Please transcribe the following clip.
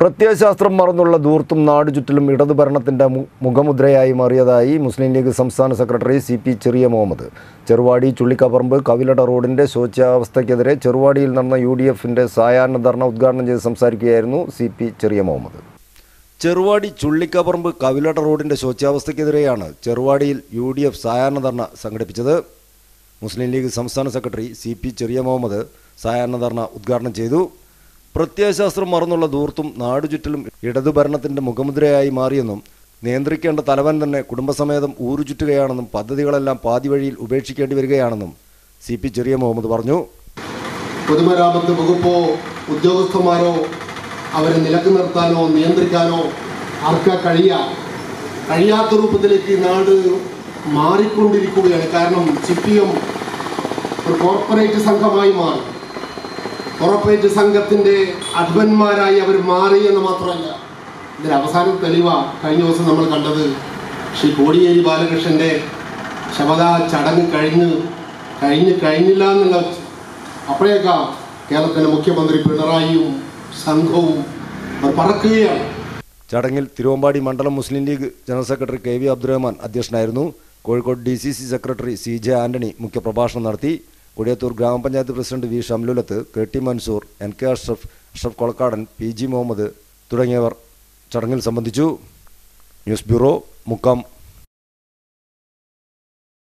പ്രത്യയശാസ്ത്രം മറന്നുള്ള ദൂർത്തും നാടുചുറ്റിലും ഇടതു ഭരണത്തിൻ്റെ മു- മുഖമുദ്രയായി മാറിയതായി മുസ്ലിം ലീഗ് സംസ്ഥാന secretary C P Cheriya Muhammad Cheruvadi Chullikkaparamba Kavilada റോഡിൻ്റെ ശോച്യാവസ്ഥയ്ക്കെതിരെ ചെറുവാടിയിൽ നടന്ന യു ഡി എഫിൻ്റെ സായാഹ്ന ധർണ ഉദ്ഘാടനം ചെയ്ത് സംസാരിക്കുകയായിരുന്നു സി പി ചെറിയ മുഹമ്മദ് ചെറുവാടി ചുള്ളിക്കപ്പറമ്പ് കവിലട റോഡിൻ്റെ ശോച്യാവസ്ഥയ്ക്കെതിരെയാണ് ചെറുവാടിയിൽ യു ഡി എഫ് സായാഹ്ന ധർണ സംഘടിപ്പിച്ചത് മുസ്ലിം ലീഗ് സംസ്ഥാന secretary C P Cheriya Muhammad സായാഹ്ന ധർണ ഉദ്ഘാടനം ചെയ്തു പ്രത്യയശാസ്ത്രം മറന്നുള്ള ദൂർത്തും നാടുചുറ്റിലും ഇടതു ഭരണത്തിൻ്റെ മുഖമുദ്രയായി മാറിയെന്നും നിയന്ത്രിക്കേണ്ട തലവൻ തന്നെ കുടുംബസമേതം ഊരുചുറ്റുകയാണെന്നും പദ്ധതികളെല്ലാം പാതി വഴിയിൽ ഉപേക്ഷിക്കേണ്ടി വരികയാണെന്നും സി പി ചെറിയ മുഹമ്മദ് പറഞ്ഞു പൊതുമരാമത്ത് വകുപ്പോ ഉദ്യോഗസ്ഥന്മാരോ അവരെ നിലക്ക് നിർത്താനോ നിയന്ത്രിക്കാനോ ആർക്കാ കഴിയാ കഴിയാത്ത രൂപത്തിലേക്ക് ഈ നാട് മാറിക്കൊണ്ടിരിക്കുകയാണ് കാരണം സി പി എം ഒരു കോർപ്പറേറ്റ് സംഘമായി മാറി കോർപ്പറേറ്റ് സംഘത്തിൻ്റെ അഡ്വന്മാരായി അവർ മാറി എന്ന് മാത്രമല്ല ഇതിന് അവസാനം തെളിവ കഴിഞ്ഞ ദിവസം നമ്മൾ കണ്ടത് ശ്രീ കോടിയേരി ബാലകൃഷ്ണൻ്റെ ശവദാ ചടങ്ങ് കഴിഞ്ഞ് കഴിഞ്ഞ് കഴിഞ്ഞില്ല എന്നുള്ള അപ്പോഴേക്കാ കേരളത്തിൻ്റെ മുഖ്യമന്ത്രി പിണറായിയും സംഘവും അവർ പറക്കുകയാണ് ചടങ്ങിൽ തിരുവമ്പാടി മണ്ഡലം Muslim League general secretary K V Abdurahman അധ്യക്ഷനായിരുന്നു Kozhikode D C C secretary C J Antony മുഖ്യപ്രഭാഷണം നടത്തി കൊടിയത്തൂർ ഗ്രാമപഞ്ചായത്ത് president V Shamlulath K T Mansoor N K Ashraf Ashraf Kolakkadan P G Muhammad തുടങ്ങിയവർ ചടങ്ങിൽ സംബന്ധിച്ചു ന്യൂസ് ബ്യൂറോ മുക്കം